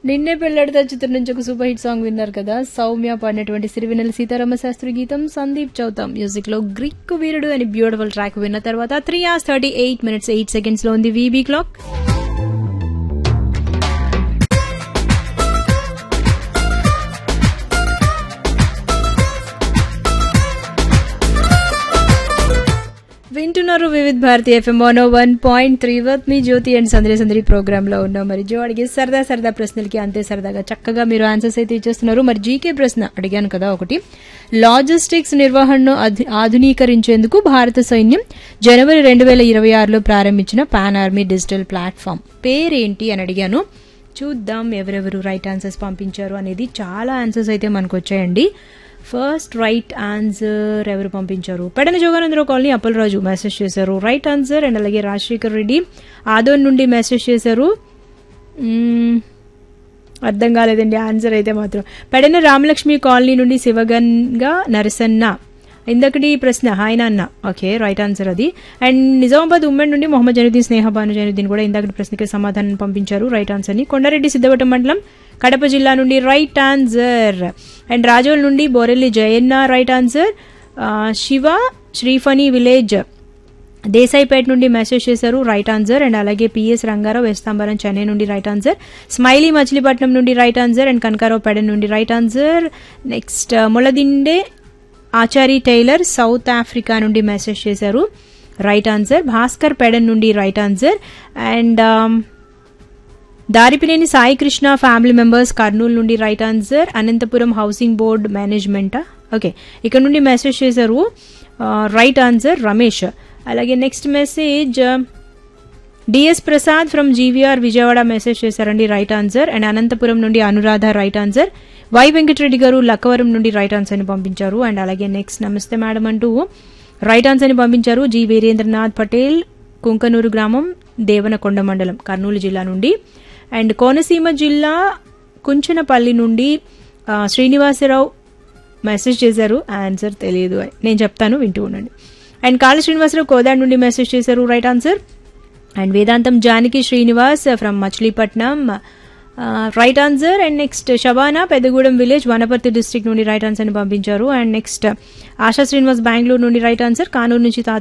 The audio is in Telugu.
నిన్నే పెళ్ళాడితే చిత్రం నుంచి ఒక సూపర్ హిట్ సాంగ్ విన్నారు కదా సౌమ్య పాడినటువంటి సిరివెన్నెల సీతారామ శాస్త్రి గీతం సందీప్ చౌత మ్యూజిక్ లో గ్రీక్ వీరుడు అని బ్యూటిఫుల్ ట్రాక్ విన్న తర్వాత three hours thirty eight minutes eight seconds లో ఉంది వీబీ క్లాక్ వింటున్నారు Vividh Bharati FM one one point three with me Jyothi and సందరి సందరి ప్రోగ్రామ్ లో ఉన్నాం మరి జో అడిగే సరదా సరదా ప్రశ్నలకి అంతే సరదాగా చక్కగా మీరు ఆన్సర్స్ అయితే ఇచ్చేస్తున్నారు మరి జీకే ప్రశ్న అడిగాను కదా ఒకటి లాజిస్టిక్స్ నిర్వహణను అధి- ఆధునీకరించేందుకు భారత సైన్యం జనవరి రెండు వేల ఇరవై ఆరులో ప్రారంభించిన పాన్ ఆర్మీ డిజిటల్ ప్లాట్ఫామ్ పేరేంటి అని అడిగాను చూద్దాం ఎవరెవరు రైట్ ఆన్సర్స్ పంపించారు అనేది చాలా ఆన్సర్స్ అయితే మనకు వచ్చాయండి ఫస్ట్ రైట్ ఆన్సర్ ఎవరు పంపించారు పెడన జోగానందరావు కాలనీ అప్పలరాజు మెసేజ్ చేశారు రైట్ ఆన్సర్ అండ్ అలాగే రాజశేఖర్ రెడ్డి ఆదోన్ నుండి మెసేజ్ చేశారు మ్మ్, అర్థం కాలేదండి ఆన్సర్ అయితే మాత్రం పెడన రామలక్ష్మి కాలనీ నుండి శివగన్గా నరసన్న ఇందకటి ప్రశ్న హాయ్ నాన్న ఓకే రైట్ ఆన్సర్ అది అండ్ నిజామాబాద్ ఉమ్మడి నుండి మొహమ్మద్ జనుద్దీన్ స్నేహ భాను జనుద్దీన్ కూడా ఇందాకటి ప్రశ్నకి సమాధానం పంపించారు రైట్ ఆన్సర్ ని కొండారెడ్డి సిద్ధవటం మండలం కడప జిల్లా నుండి రైట్ ఆన్సర్ అండ్ రాజోల్ నుండి బోరెల్లి జయన్న రైట్ ఆన్సర్ ఆ, శివ శ్రీఫణి విలేజ్ దేశాయిపేట నుండి మెసేజ్ చేశారు రైట్ ఆన్సర్ అండ్ అలాగే పిఎస్ రంగారావు వేస్తాంబరం చెన్నై నుండి రైట్ ఆన్సర్ స్మైలీ మచిలీపట్నం నుండి రైట్ ఆన్సర్ అండ్ కనకారావు పెడ నుండి రైట్ ఆన్సర్ నెక్స్ట్ ములదిండే ఆచారి టైలర్ సౌత్ ఆఫ్రికా నుండి మెసేజ్ చేశారు రైట్ ఆన్సర్ భాస్కర్ పెడన్ నుండి right answer and Daripineni Sai Krishna family members Kurnool నుండి right answer Anantapuram housing board management okay ఇక్కడ నుండి మెసేజ్ చేశారు రైట్ ఆన్సర్ రమేష్ అలాగే next message D S Prasad from G V R Vijayawada message చేశారండి రైట్ ఆన్సర్ అండ్ అనంతపురం నుండి Anuradha right answer Y Venkatareddy garu Lakkavaram నుండి రైట్ ఆన్సర్ ని పంపించారు అండ్ అలాగే నెక్స్ట్ నమస్తే మేడం అంటూ రైట్ ఆన్సర్ ని పంపించారు జి వీరేంద్రనాథ్ పటేల్ కుంకనూరు గ్రామం దేవనకొండ మండలం కర్నూలు జిల్లా నుండి అండ్ కోనసీమ జిల్లా కుంచనపల్లి నుండి ఆ, శ్రీనివాసరావు మెసేజ్ చేశారు ఆన్సర్ తెలియదు నేను చెప్తాను వింటూ ఉండండి అండ్ కాళ శ్రీనివాసరావు కోదాడ్ నుండి మెసేజ్ చేశారు right answer and Vedantam Janaki Srinivas from Machilipatnam right answer and next Shabana Peddagudem village Wanaparthy district నుండి రైట్ ఆన్సర్ ని పంపించారు అండ్ నెక్స్ట్ ఆశా శ్రీనివాస్ బెంగళూరు నుండి రైట్ ఆన్సర్ కానూరు నుంచి తాత